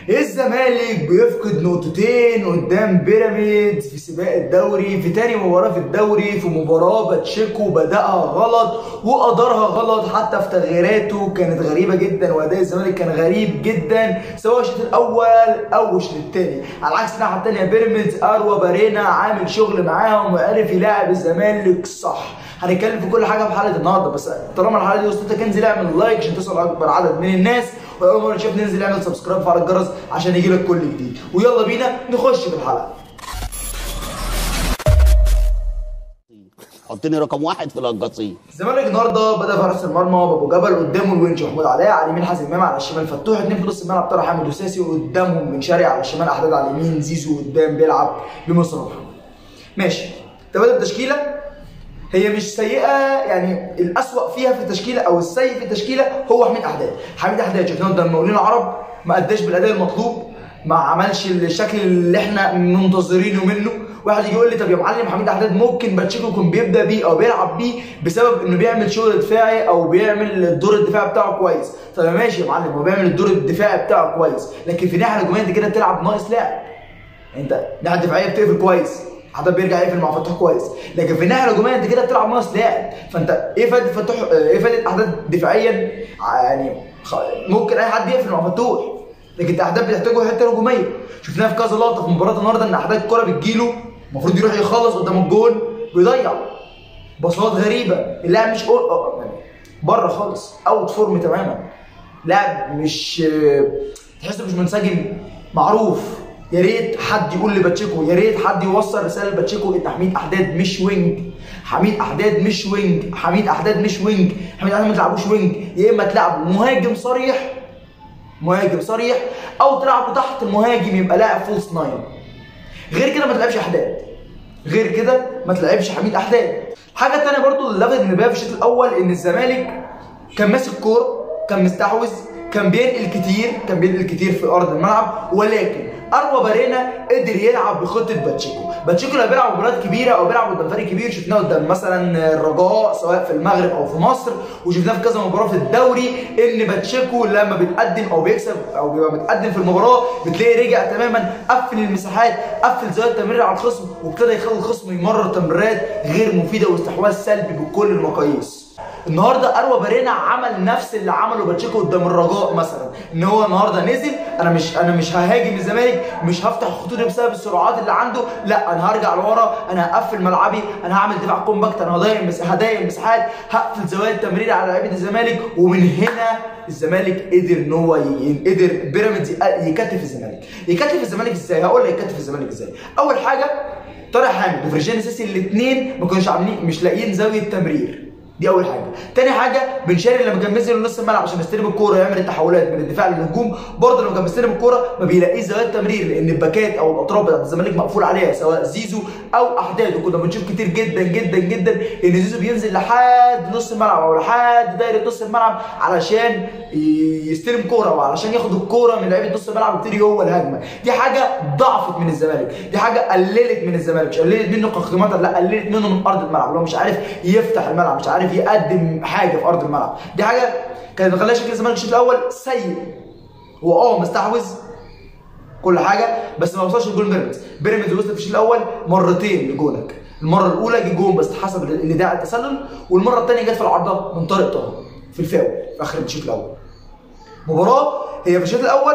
الزمالك بيفقد نقطتين قدام بيراميدز في سباق الدوري في تاني مباراة في الدوري في مباراة باتشيكو بدأها غلط وأدارها غلط حتى في تغييراته كانت غريبة جدا وأداء الزمالك كان غريب جدا سواء الشوط الأول أو الشوط التاني على عكس الناحية التانية بيراميدز أروى بارينا عامل شغل معاهم وعرف يلاعب الزمالك صح هنتكلم في كل حاجه في حلقه النهارده بس طالما الحلقه دي وصلتك انزل اعمل لايك عشان توصل اكبر عدد من الناس واول مره تشوف ننزل اعمل سبسكرايب وفعل الجرس عشان يجي لك كل جديد ويلا بينا نخش في الحلقه حطني رقم واحد في القصيم الزمالك النهارده بدا في حراسه المرمى بابو جبل قدامه الونش محمود علاء على اليمين حازم امام على الشمال فتوح اتنين في نص الملعب طارق حامد وساسي وقدامهم بن شرقي على الشمال احداد على اليمين زيزو قدام بيلعب بمصطفى محمد ماشي تبادل التشكيله هي مش سيئه يعني الاسوأ فيها في التشكيله او السيء في التشكيله هو حميد احداد حميد احداد شفناه قدام المقاولين العرب ما اداش بالاداء المطلوب ما عملش الشكل اللي احنا منتظرينه منه واحد يجي يقول لي طب يا معلم حميد احداد ممكن باتشيكو يكون بيبدا بيه او بيلعب بيه بسبب انه بيعمل شغل دفاعي او بيعمل الدور الدفاعي بتاعه كويس طب ماشي يا معلم هو بيعمل الدور الدفاعي بتاعه كويس لكن في الناحيه الهجوميه انت كده بتلعب ناقص لاعب انت الناحيه الدفاعيه بتقفل كويس حتى بيرجع يقفل مع فتوح كويس لكن في الناحيه الهجوميه انت كده بتلعب ناقص لاعب فانت ايه فائده فتوح ايه فائده احداث دفاعيا يعني خ- ممكن اي حد يقفل مع فتوح لكن احداث بتحتاجه حته هجوميه شفناها في كذا لقطه في مباراه النهارده ان احداث الكره بتجيله المفروض يروح يخلص قدام الجون بيضيع باصات غريبه اللاعب مش أو... أو... يعني بره خالص اوت فورم تماما لاعب مش تحسه مش منسجم معروف يا ريت حد يقول لباتشيكو يا ريت حد يوصل رساله لباتشيكو ان حميد احداد مش وينج حميد احداد مش وينج حميد احداد مش وينج حميد احداد ما تلعبوش وينج يا اما تلعب مهاجم صريح مهاجم صريح او تلعبه تحت المهاجم يبقى لاعب فولس ناين غير كده ما تلعبش احداد غير كده ما تلعبش حميد احداد الحاجه الثانيه برضو اللي لفت انتباهي في الشوط الاول ان الزمالك كان ماسك كوره كان مستحوذ كان بينقل كتير كان بينقل كتير في ارض الملعب ولكن اروى بارينا قدر يلعب بخطه باتشيكو باتشيكو لما بيلعب مباريات كبيره او بيلعب قدام فريق كبير شفناه قدام مثلا الرجاء سواء في المغرب او في مصر وشفناه في كذا مباراه في الدوري ان باتشيكو لما بيتقدم او بيكسب او بيبقى متقدم في المباراه بتلاقي رجع تماما قفل المساحات قفل زوايا التمرير على الخصم وابتدى يخلي الخصم يمرر تمريرات غير مفيده واستحواذ سلبي بكل المقاييس النهارده اروى بارينا عمل نفس اللي عمله باتشيكو قدام الرجاء مثلا ان هو النهارده نزل انا مش انا مش ههاجم الزمالك مش هفتح خطوطي بسبب السرعات اللي عنده لا انا هرجع لورا انا هقفل ملعبي انا هعمل دفاع كومباكت انا هضيق المس- هضيق المساحات هقفل زوايا التمرير على لعيبه الزمالك ومن هنا الزمالك قدر ان هو ي- قدر بيراميدز ي- يكتف الزمالك يكتف الزمالك ازاي هقول لك يكتف الزمالك ازاي اول حاجه طارق حامد وفرجاني سيسي الاثنين ما كانوش عاملين مش لاقيين زاويه تمرير دي اول حاجه تاني حاجه بن شرقي لما كان بينزل نص الملعب عشان يستلم الكوره يعمل التحولات من الدفاع للهجوم برضه لما كان بيستلم الكوره ما بيلاقيش زوايا التمرير لان الباكات او الاطراف بتاعت الزمالك مقفول عليها سواء زيزو او احداد وكنا بنشوف كتير جدا جدا جدا ان زيزو بينزل لحد نص الملعب او لحد دايره نص الملعب علشان ي- يستلم كوره وعلشان ياخد الكوره من لعيبه نص الملعب ويبتدي هو الهجمه دي حاجه ضعفت من الزمالك دي حاجه قللت من الزمالك مش قللت منه كخدمات لا قللت منه من ارض الملعب اللي هو مش عارف يفتح الملعب مش عارف يقدم حاجه في ارض الملعب دي حاجه كانت مخليه شكل الزمالك الشوط الاول سيء هو اه مستحوذ كل حاجه بس ما وصلش لجول بيراميدز بيراميدز وصل في الشوط الاول مرتين لجولك المره الاولى جه جون بس حسب اللي داعي التسلل والمره الثانيه جت في العارضه من طارق طه في الفاول في اخر الشوط الاول مباراه هي في الشوط الاول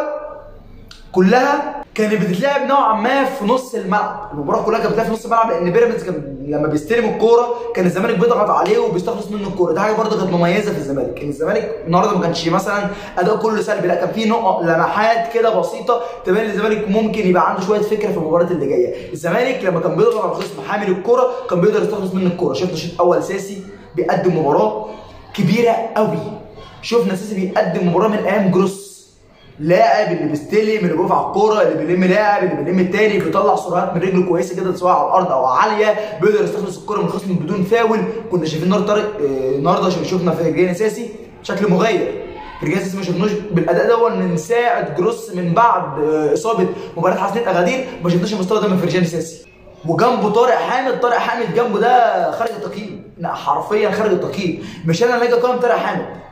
كلها كانت بتتلعب نوعا ما في نص الملعب المباراه كلها كانت بتتلعب في نص الملعب لان بيراميدز كان لما بيستلم الكوره كان الزمالك بيضغط عليه وبيستخلص منه الكوره دي حاجه برضه كانت مميزه في الزمالك ان الزمالك النهارده ما كانش مثلا اداء كله سلبي لا كان في نقط لمحات كده بسيطه تبين ان الزمالك ممكن يبقى عنده شويه فكره في المباريات اللي جايه الزمالك لما كان بيضغط على الخصم حامل الكوره كان بيقدر يستخلص منه الكوره شفنا الشوط الاول ساسي بيقدم مباراه كبيره قوي شفنا ساسي بيقدم مباراه من ايام جروس لاعب اللي بيستلم اللي بيقف على الكوره اللي بيلم لاعب اللي بيلم التاني بيطلع سرعات من رجله كويسه جدا سواء على الارض او عاليه بيقدر يستخلص الكوره من الخصم بدون فاول كنا شايفين النهارده طارق آه، النهارده عشان شفنا في رجلين اساسي شكل مغير رجلين اساسي ما شفناش بالاداء ده من ساعه جروس من بعد آه، اصابه مباراه حسنين اغادير ما شفناش المستوى ده من فرجاني ساسي وجنبه طارق حامد طارق حامد جنبه ده خارج التقييم لا حرفيا خارج التقييم مش انا اللي اجي اقيم طارق حامد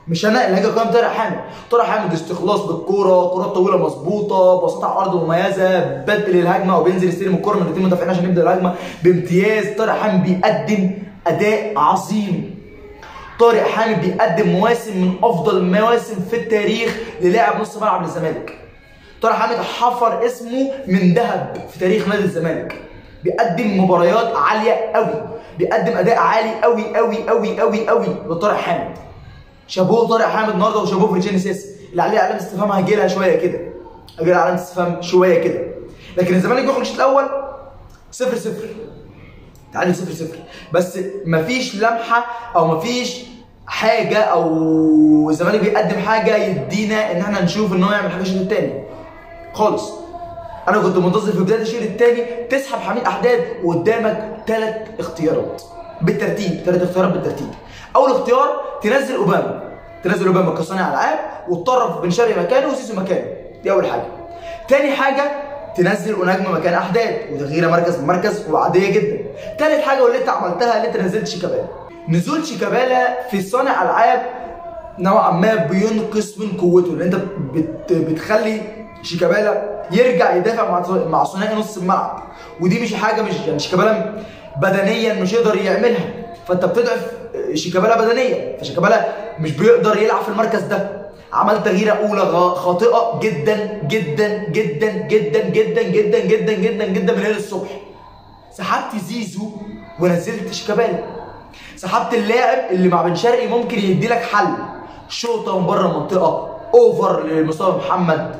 مش انا اللي هاجي اقيم طارق حامد طارق حامد استخلاص بالكوره كرات طويله مظبوطه بساطه على الارض مميزه بدل الهجمه وبينزل يستلم الكوره من الاثنين مدافعين عشان يبدا الهجمه بامتياز طارق حامد بيقدم اداء عظيم طارق حامد بيقدم مواسم من افضل المواسم في التاريخ للاعب نص ملعب للزمالك طارق حامد حفر اسمه من ذهب في تاريخ نادي الزمالك بيقدم مباريات عاليه قوي بيقدم اداء عالي قوي قوي قوي قوي قوي لطارق حامد شابوه طارق حامد النهارده وشابوه فرجيني سيس اللي عليه علامه استفهام هجي لها شويه كده هجي لها علامه استفهام شويه كده لكن الزمالك بيخرج الشوط الاول صفر صفر تعادل صفر صفر بس مفيش لمحه او مفيش حاجه او الزمالك بيقدم حاجه يدينا ان احنا نشوف ان هو يعمل حاجه الشوط الثاني خالص انا كنت منتظر في بدايه الشوط الثاني تسحب حميد احداد وقدامك ثلاث اختيارات بالترتيب ثلاث اختيارات بالترتيب اول اختيار تنزل اوباما تنزل اوباما كصانع العاب وتطرف بن شرقي مكانه وسيسو مكانه دي اول حاجه تاني حاجه تنزل ونجم مكان احداد وتغيير مركز بمركز وعاديه جدا تالت حاجه واللي انت عملتها اللي انت نزلت شيكابالا نزول شيكابالا في صانع العاب نوعا ما بينقص من قوته لان انت بت بتخلي شيكابالا يرجع يدافع مع مع ثنائي نص الملعب ودي مش حاجه مش يعني شيكابالا بدنيا مش يقدر يعملها فانت بتضعف شيكابالا بدنيا فشيكابالا مش بيقدر يلعب في المركز ده عمل تغييره اولى غ- خاطئه جدا جدا جدا جدا جدا جدا جدا جدا جدا من هنا الصبح سحبت زيزو ونزلت شيكابالا سحبت اللاعب اللي مع بن شرقي ممكن يدي لك حل شوطه من بره المنطقه اوفر لمصطفى محمد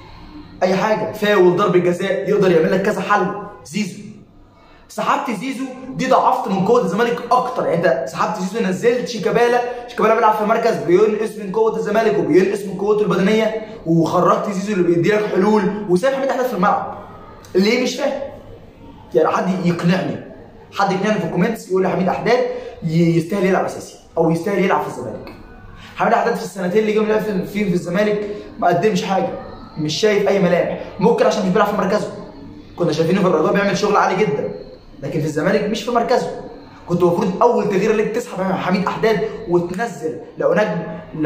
اي حاجه فاول ضربه جزاء يقدر يعمل لك كذا حل زيزو سحبت زيزو دي ضعفت من قوه الزمالك اكتر يعني انت سحبت زيزو نزلت شيكابالا شيكابالا بيلعب في مركز بينقص من قوه الزمالك وبينقص من قوته البدنيه وخرجت زيزو اللي بيدي لك حلول وساب حميد احمد في الملعب ليه مش فاهم يعني حد يقنعني حد يقنعني في الكومنتس يقول لي حميد احداد ي- يستاهل يلعب اساسي او يستاهل يلعب في الزمالك حميد احداد في السنتين اللي جه لعب في- فيه في الزمالك ما قدمش حاجه مش شايف اي ملامح ممكن عشان مش بيلعب في مركزه كنا شايفينه في الرجاء بيعمل شغل عالي جدا لكن في الزمالك مش في مركزه كنت المفروض اول تغيير ليك تسحب حميد احداد وتنزل لو نجم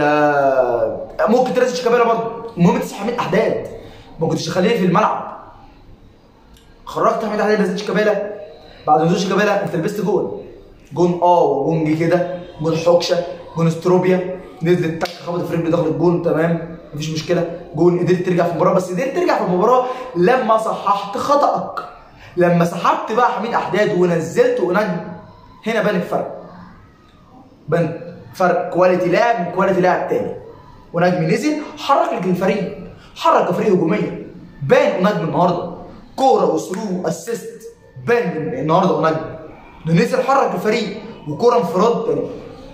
لا ممكن تنزل شيكابالا برضه المهم تسحب حميد احداد ما كنتش تخليه في الملعب خرجت حميد احداد نزلت شيكابالا بعد نزول شيكابالا انت لبست جون جون اه وجون جه كده جون حكشه جون استروبيا نزلت تك خبطت في رجل دخل الجون تمام مفيش مشكله جون قدرت ترجع في المباراه بس قدرت ترجع في المباراه لما صححت خطأك لما سحبت بقى حميد احداد ونزلت ونجم هنا بان الفرق بان فرق كواليتي لاعب من كواليتي لاعب تاني ونجم نزل حرك لك الفريق حرك كفريق هجوميا بان نجم النهارده كوره وثرو اسيست بان النهارده ونجم ده نزل حرك الفريق وكوره انفراد يعني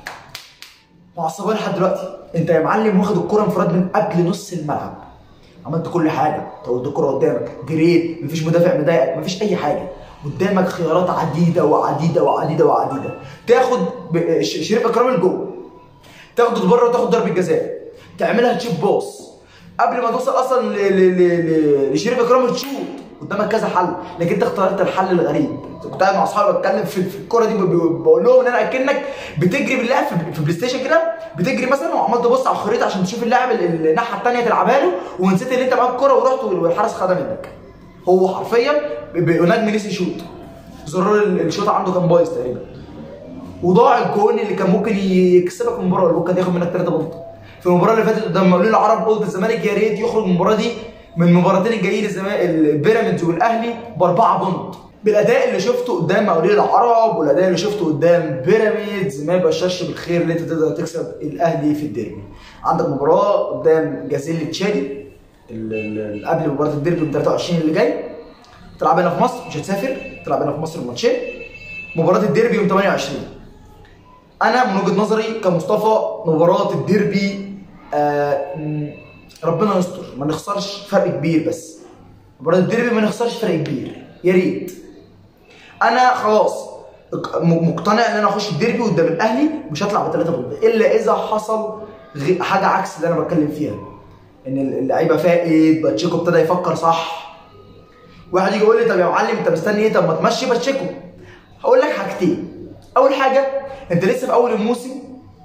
معصباني لحد دلوقتي انت يا معلم واخد الكوره انفراد من قبل نص الملعب عملت كل حاجه طولت الكوره قدامك جريت مفيش مدافع مضايقك مفيش اي حاجه قدامك خيارات عديده وعديده وعديده وعديده تاخد ب- ش- شريف اكرام الجول تاخده لبره وتاخد ضربه جزاء تعملها تشيب باص قبل ما توصل اصلا ل- ل- ل- ل- لشريف اكرام تشوط قدامك كذا حل لكن انت اخترت الحل الغريب كنت قاعد مع اصحابي بتكلم في في الكوره دي ب- ب- بقول لهم ان انا اكنك بتجري باللاعب في في بلاي ستيشن كده بتجري مثلا وعمال تبص على الخريطه عشان تشوف اللاعب ال- الناحيه الثانيه تلعبها له ونسيت ان انت معاك الكوره ورحت والحارس خدها منك هو حرفيا ب- ب- نجم نسي يشوط زرار ال- الشوط عنده كان بايظ تقريبا وضاع الجون اللي كان ممكن يكسبك المباراه اللي ممكن ياخد منك 3 بونت في المباراه اللي فاتت قدام مقاولين العرب قلت الزمالك يا ريت يخرج من المباراه دي من المباراتين الجايين الزمالك البيراميدز والاهلي باربعه بونت بالاداء اللي شفته قدام مقاولين العرب والاداء اللي شفته قدام بيراميدز ما يبشرش بالخير ان انت تقدر تكسب الاهلي في الديربي عندك مباراه قدام جازيلي تشادي ال- ال- قبل مباراه الديربي يوم 23 اللي جاي تلعب هنا في مصر مش هتسافر تلعب هنا في مصر الماتشين مباراه الديربي يوم 28 انا من وجهه نظري كمصطفى مباراه الديربي آه م- ربنا يستر ما نخسرش فرق كبير بس مباراه الديربي ما نخسرش فرق كبير يا ريت انا خلاص اق- م- مقتنع ان انا اخش الديربي قدام الاهلي مش هطلع بثلاثه بونت الا اذا حصل غ- حاجه عكس اللي انا بتكلم فيها ان اللعيبه فائد باتشيكو ابتدى يفكر صح واحد يجي يقول لي طب يا معلم انت مستني ايه طب ما تمشي باتشيكو هقول لك حاجتين اول حاجه انت لسه في اول الموسم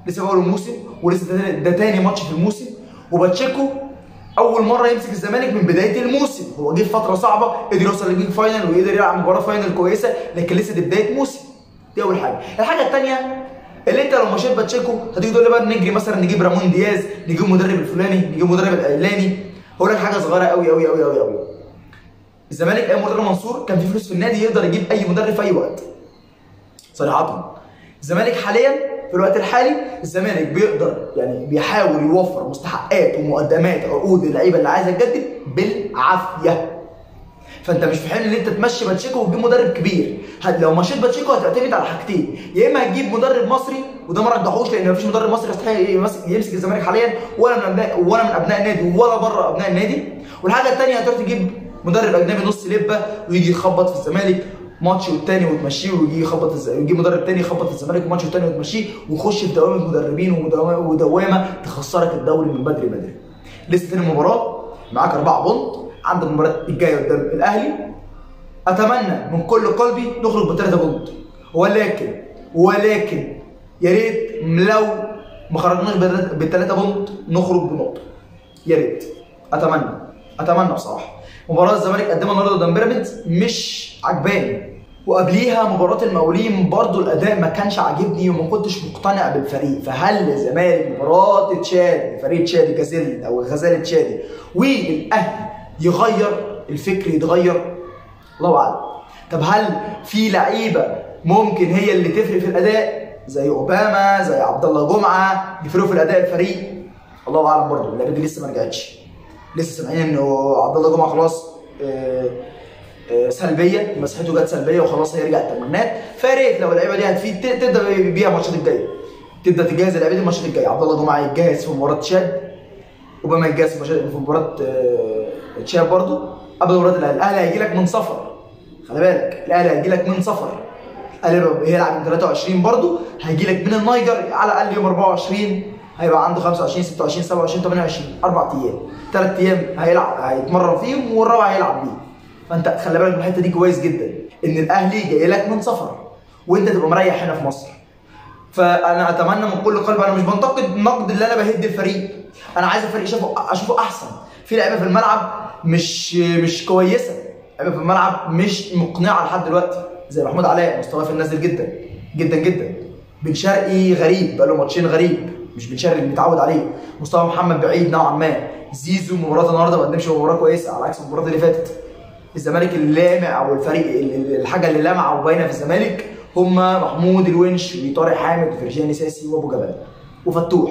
لسه في اول الموسم ولسه ده, ده تاني ماتش في الموسم وباتشيكو اول مره يمسك الزمالك من بدايه الموسم هو جه في فتره صعبه قدر يوصل للبيج فاينل وقدر يلعب مباراه فاينل كويسه لكن لسه دي بدايه موسم دي اول حاجه الحاجه الثانيه اللي انت لو مشيت باتشيكو هتيجي تقول لي بقى نجري مثلا نجيب رامون دياز نجيب المدرب الفلاني نجيب المدرب العلاني هقول لك حاجه صغيره قوي قوي قوي قوي قوي الزمالك ايام مرتضى منصور كان في فلوس في النادي يقدر يجيب اي مدرب في اي وقت صراحه الزمالك حاليا في الوقت الحالي الزمالك بيقدر يعني بيحاول يوفر مستحقات ومقدمات عقود اللعيبه اللي عايزه تجدد بالعافيه فانت مش في حل ان انت تمشي باتشيكو وتجيب مدرب كبير هت لو مشيت باتشيكو هتعتمد على حاجتين يا اما هتجيب مدرب مصري وده ما رجحوش لان مفيش مدرب مصري يستحق يمسك يمسك الزمالك حاليا ولا من ابناء ولا من ابناء النادي ولا بره ابناء النادي والحاجه الثانيه هتروح تجيب مدرب اجنبي نص لبه ويجي يخبط في الزمالك ماتش والتاني وتمشيه ويجي يخبط الز... يجي مدرب تاني يخبط الزمالك ماتش والتاني وتمشيه ويخش في دوامه مدربين ودوامه, ودوامة تخسرك الدوري من بدري بدري لسه تاني مباراه معاك اربعه بونت عندك المباراه الجايه قدام الاهلي اتمنى من كل قلبي نخرج بثلاثه بونت ولكن ولكن يا ريت لو ما خرجناش بالثلاثه بونت نخرج بنقطه يا ريت اتمنى اتمنى بصراحه مباراه الزمالك قدمها النهارده قدام بيراميدز مش عجباني وقبليها مباراة المقاولين برضو الأداء ما كانش عاجبني وما كنتش مقتنع بالفريق فهل الزمالك مباراة تشادي فريق تشادي جازيل أو غزالة تشادي والأهلي يغير الفكر يتغير الله أعلم طب هل في لعيبة ممكن هي اللي تفرق في الأداء زي أوباما زي عبد الله جمعة يفرقوا في الأداء الفريق الله أعلم برضو اللعيبة دي لسه ما رجعتش لسه سامعين إنه عبد الله جمعة خلاص آه سلبيه مسحته جت سلبيه وخلاص هيرجع التمرينات فيا ريت لو اللعيبه دي هتفيد تبدا بيها الماتشات الجايه تبدا تجهز اللعيبه دي الماتشات الجايه عبد الله جمعه يتجهز في مباراه تشاد اوباما يتجهز في مباراه تشاد برضه قبل مباراه الاهلي الاهلي هيجي لك من سفر خلي بالك الاهلي هيجي لك من سفر الاهلي هيلعب من 23 برضه هيجي لك من النيجر على الاقل يوم 24 هيبقى عنده 25 26 27 28 اربع ايام ثلاث ايام هيلعب هيتمرن فيهم والرابع هيلعب بيه فانت خلي بالك من الحته دي كويس جدا ان الاهلي جاي لك من سفر وانت تبقى مريح هنا في مصر فانا اتمنى من كل قلب انا مش بنتقد النقد اللي انا بهد الفريق انا عايز الفريق اشوفه اشوفه احسن في لعيبه في الملعب مش مش كويسه لعيبه في الملعب مش مقنعه لحد دلوقتي زي محمود علاء مستواه في النازل جدا جدا جدا بن شرقي غريب بقى له ماتشين غريب مش بن شرقي اللي متعود عليه مستوى محمد بعيد نوعا ما زيزو مباراه النهارده ما قدمش مباراه كويسه على عكس المباراه اللي فاتت الزمالك اللامع او الفريق الحاجه اللي لامعه وباينه في الزمالك هم محمود الونش وطارق حامد وفرجاني ساسي وابو جبل وفتوح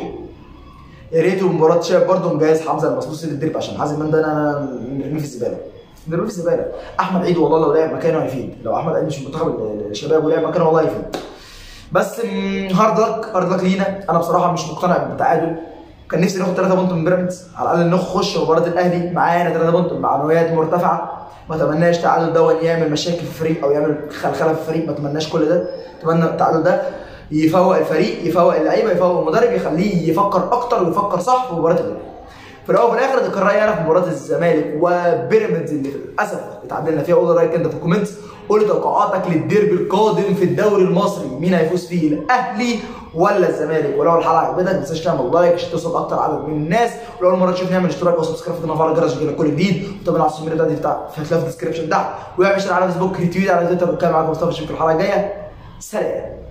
يا ريت مباراه شاب برضه مجهز حمزه المصلوصي للدرب عشان حازم من ده انا نرميه في الزباله نرميه في الزباله احمد عيد والله لو لعب مكانه هيفيد لو احمد عيد مش منتخب الشباب ولعب مكانه والله هيفيد بس هارد لك هارد لك لينا انا بصراحه مش مقتنع بالتعادل كان نفسي ناخد 3 بونت من بيراميدز على الاقل نخش مباراه الاهلي معانا 3 بونت بمعنويات مرتفعه ما اتمناش تعادل ده يعمل مشاكل في الفريق او يعمل خلخله في الفريق ما اتمناش كل ده اتمنى التعادل ده يفوق الفريق يفوق اللعيبه يفوق المدرب يخليه يفكر اكتر ويفكر صح في مباراه الاهلي في الاول وفي الاخر ده كان رايي انا في مباراه الزمالك وبيراميدز اللي للاسف اتعادلنا فيها قول رايك انت في الكومنتس قول لي توقعاتك للديربي القادم في الدوري المصري مين هيفوز فيه الاهلي ولا الزمالك ولو الحلقه عجبتك ما تنساش تعمل لايك عشان توصل اكتر عدد من الناس ولو اول مره تشوفني اعمل اشتراك وسبسكرايب في وفعل الجرس عشان كل جديد وطبعا على السوشيال ميديا بتاعتي هتلاقيها في الديسكربشن تحت واعمل شير على فيسبوك ريتويت على تويتر وكان معاكم مصطفى اشوفك الحلقه الجايه سلام